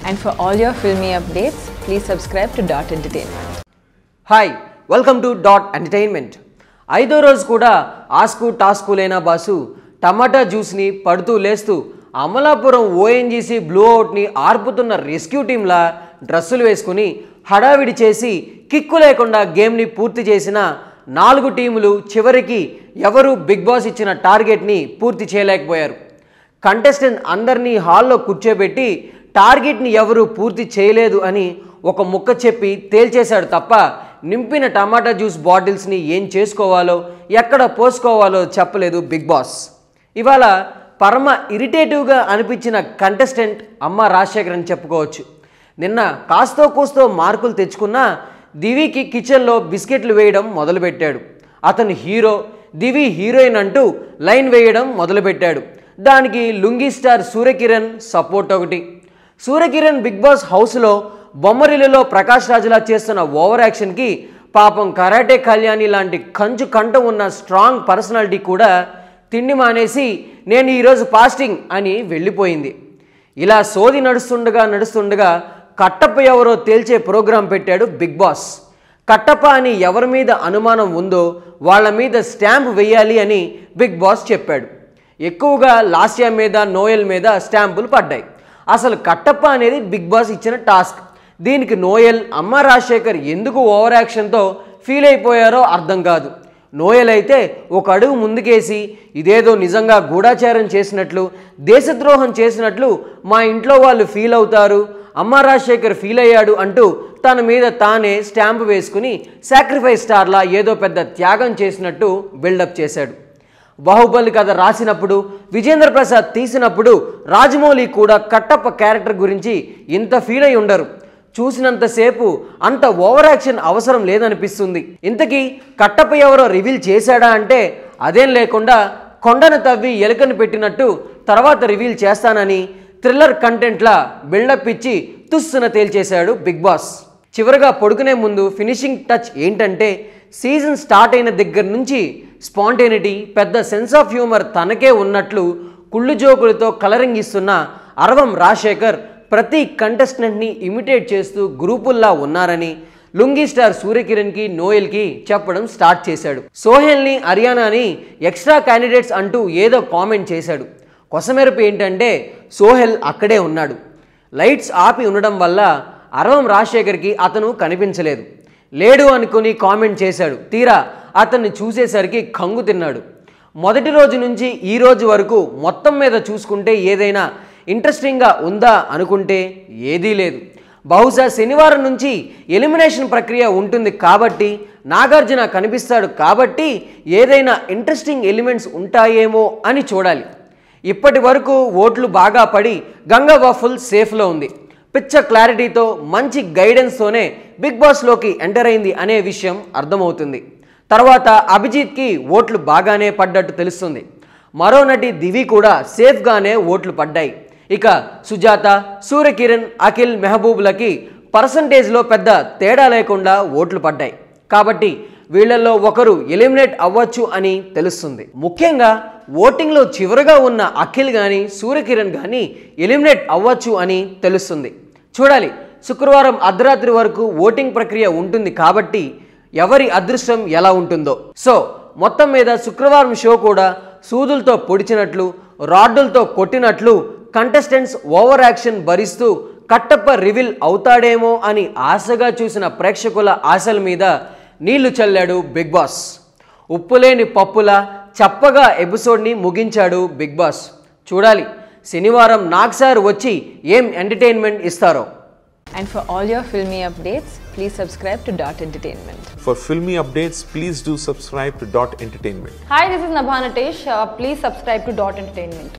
And for all your filmy updates, please subscribe to Dot Entertainment. Hi welcome to Dot Entertainment ఐదో రోజు కూడా ఆస్కు టాస్కు లేనా boss టమాటా జ్యూస్ని పడుతూ లేస్తూ అమలాపురం ఓఎన్జీసీ బ్లూ అవుట్ని ఆర్పుతున్న రెస్క్యూ టీంలా డ్రెస్సులు వేసుకుని హడావిడి చేసి కిక్కు లేకుండా గేమ్ని పూర్తి చేసిన నాలుగు టీములు చివరికి ఎవరు బిగ్ బాస్ ఇచ్చిన టార్గెట్ని పూర్తి చేయలేకపోయారు కంటెస్టెంట్ అందరినీ హాల్లో కూర్చోబెట్టి టార్గెట్ని ఎవరు పూర్తి చేయలేదు అని ఒక ముక్క చెప్పి తేల్చేశాడు తప్ప నింపిన టమాటా జ్యూస్ బాటిల్స్ని ఏం చేసుకోవాలో ఎక్కడ పోసుకోవాలో చెప్పలేదు బిగ్ బాస్ ఇవాళ పరమ ఇరిటేటివ్గా అనిపించిన కంటెస్టెంట్ అమ్మ రాజశేఖర్ అని చెప్పుకోవచ్చు నిన్న కాస్తో కూస్తో మార్కులు తెచ్చుకున్నా దివికి కిచెన్లో బిస్కెట్లు వేయడం మొదలుపెట్టాడు అతను హీరో దివి హీరోయిన్ అంటూ లైన్ వేయడం మొదలుపెట్టాడు దానికి లుంగీ స్టార్ సూర్యకిరణ్ సపోర్ట్ ఒకటి సూర్యకిరణ్ బిగ్ బాస్ హౌస్లో బొమ్మరిల్లులో ప్రకాష్ రాజులా చేస్తున్న ఓవర్ యాక్షన్కి పాపం కరాటే కళ్యాణి లాంటి కంచు కంట ఉన్న స్ట్రాంగ్ పర్సనాలిటీ కూడా తిండి మానేసి నేను ఈరోజు ఫాస్టింగ్ అని వెళ్ళిపోయింది ఇలా సోది నడుస్తుండగా నడుస్తుండగా కట్టప్ప ఎవరో తేల్చే ప్రోగ్రాం పెట్టాడు బిగ్ బాస్ కట్టప్ప అని ఎవరి మీద అనుమానం ఉందో వాళ్ళ మీద స్టాంప్ వేయాలి అని బిగ్ బాస్ చెప్పాడు ఎక్కువగా లాస్యా మీద నోయల్ మీద స్టాంపులు పడ్డాయి అసలు కట్టప్ప అనేది బిగ్ బాస్ ఇచ్చిన టాస్క్ దీనికి నోయల్ అమ్మ రాజశేఖర్ ఎందుకు ఓవర్ యాక్షన్తో ఫీల్ అయిపోయారో అర్థం కాదు నోయల్ అయితే ఒక అడుగు ముందుకేసి ఇదేదో నిజంగా గూఢాచారం చేసినట్లు దేశద్రోహం చేసినట్లు మా ఇంట్లో వాళ్ళు ఫీల్ అవుతారు అమ్మ రాజశేఖర్ ఫీల్ అయ్యాడు అంటూ తన మీద తానే స్టాంప్ వేసుకుని సాక్రిఫైస్ స్టార్లా ఏదో పెద్ద త్యాగం చేసినట్టు బిల్డప్ చేశాడు బాహుబలి కథ రాసినప్పుడు విజేంద్ర ప్రసాద్ తీసినప్పుడు రాజమౌళి కూడా కట్టప్ప క్యారెక్టర్ గురించి ఇంత ఫీల్ అయి ఉండరు చూసినంతసేపు అంత ఓవర్ యాక్షన్ అవసరం లేదనిపిస్తుంది ఇంతకీ కట్టప్ప ఎవరో రివీల్ చేశాడా అంటే అదేం లేకుండా కొండను తవ్వి ఎలుకను పెట్టినట్టు తర్వాత రివీల్ చేస్తానని థ్రిల్లర్ కంటెంట్లా బిల్డప్ ఇచ్చి తుస్సున తేల్చేశాడు బిగ్ బాస్ చివరగా పడుకునే ముందు ఫినిషింగ్ టచ్ ఏంటంటే సీజన్ స్టార్ట్ అయిన దగ్గర నుంచి స్పాంటేనిటీ పెద్ద సెన్స్ ఆఫ్ హ్యూమర్ తనకే ఉన్నట్లు కుళ్ళు జోకులతో కలరింగ్ ఇస్తున్న అరవం రాజశేఖర్ ప్రతి కంటెస్టెంట్ని ఇమిటేట్ చేస్తూ గ్రూపుల్లా ఉన్నారని లుంగీ స్టార్ సూర్యకిరణ్కి నోయల్కి చెప్పడం స్టార్ట్ చేశాడు సోహెల్ని హర్యానాని ఎక్స్ట్రా క్యాండిడేట్స్ అంటూ ఏదో కామెంట్ చేశాడు కొసమెరుపు ఏంటంటే సోహెల్ అక్కడే ఉన్నాడు లైట్స్ ఆపి ఉండడం వల్ల అరవం రాజశేఖర్కి అతను కనిపించలేదు లేడు అనుకుని కామెంట్ చేశాడు తీరా అతన్ని చూసేసరికి కంగు తిన్నాడు మొదటి రోజు నుంచి ఈ రోజు వరకు మొత్తం మీద చూసుకుంటే ఏదైనా ఇంట్రెస్టింగ్గా ఉందా అనుకుంటే ఏదీ లేదు బహుశా శనివారం నుంచి ఎలిమినేషన్ ప్రక్రియ ఉంటుంది కాబట్టి నాగార్జున కనిపిస్తాడు కాబట్టి ఏదైనా ఇంట్రెస్టింగ్ ఎలిమెంట్స్ ఉంటాయేమో అని చూడాలి ఇప్పటి వరకు ఓట్లు బాగా పడి గంగవ్వ ఫుల్ సేఫ్లో ఉంది పిచ్చ క్లారిటీతో మంచి గైడెన్స్తోనే బిగ్ బాస్లోకి ఎంటర్ అయింది అనే విషయం అర్థమవుతుంది తర్వాత అభిజిత్కి ఓట్లు బాగానే పడ్డట్టు తెలుస్తుంది మరో నటి దివి కూడా సేఫ్గానే ఓట్లు పడ్డాయి ఇక సుజాత సూర్యకిరణ్ అఖిల్ మెహబూబ్లకి పర్సంటేజ్లో పెద్ద తేడా లేకుండా ఓట్లు పడ్డాయి కాబట్టి వీళ్ళల్లో ఒకరు ఎలిమినేట్ అవ్వచ్చు అని తెలుస్తుంది ముఖ్యంగా ఓటింగ్లో చివరగా ఉన్న అఖిల్ కానీ సూర్యకిరణ్ కానీ ఎలిమినేట్ అవ్వచ్చు అని తెలుస్తుంది చూడాలి శుక్రవారం అర్ధరాత్రి వరకు ఓటింగ్ ప్రక్రియ ఉంటుంది కాబట్టి ఎవరి అదృష్టం ఎలా ఉంటుందో సో మొత్తం మీద శుక్రవారం షో కూడా సూదులతో పొడిచినట్లు రాడ్డులతో కొట్టినట్లు కంటెస్టెంట్స్ ఓవర్ యాక్షన్ భరిస్తూ కట్టప్ప రివీల్ అవుతాడేమో అని ఆశగా చూసిన ప్రేక్షకుల ఆశల మీద నీళ్లు చల్లాడు బిగ్ బాస్ ఉప్పులేని పప్పులా చప్పగా ఎపిసోడ్ని ముగించాడు బిగ్ బాస్ చూడాలి శనివారం నాగ్సార్ వచ్చి ఏం ఎంటర్టైన్మెంట్ ఇస్తారో And for all your filmy updates, please subscribe to Dot Entertainment. For filmy updates, please do subscribe to Dot Entertainment. Hi, this is Nabha Natesh. Uh, please subscribe to Dot Entertainment.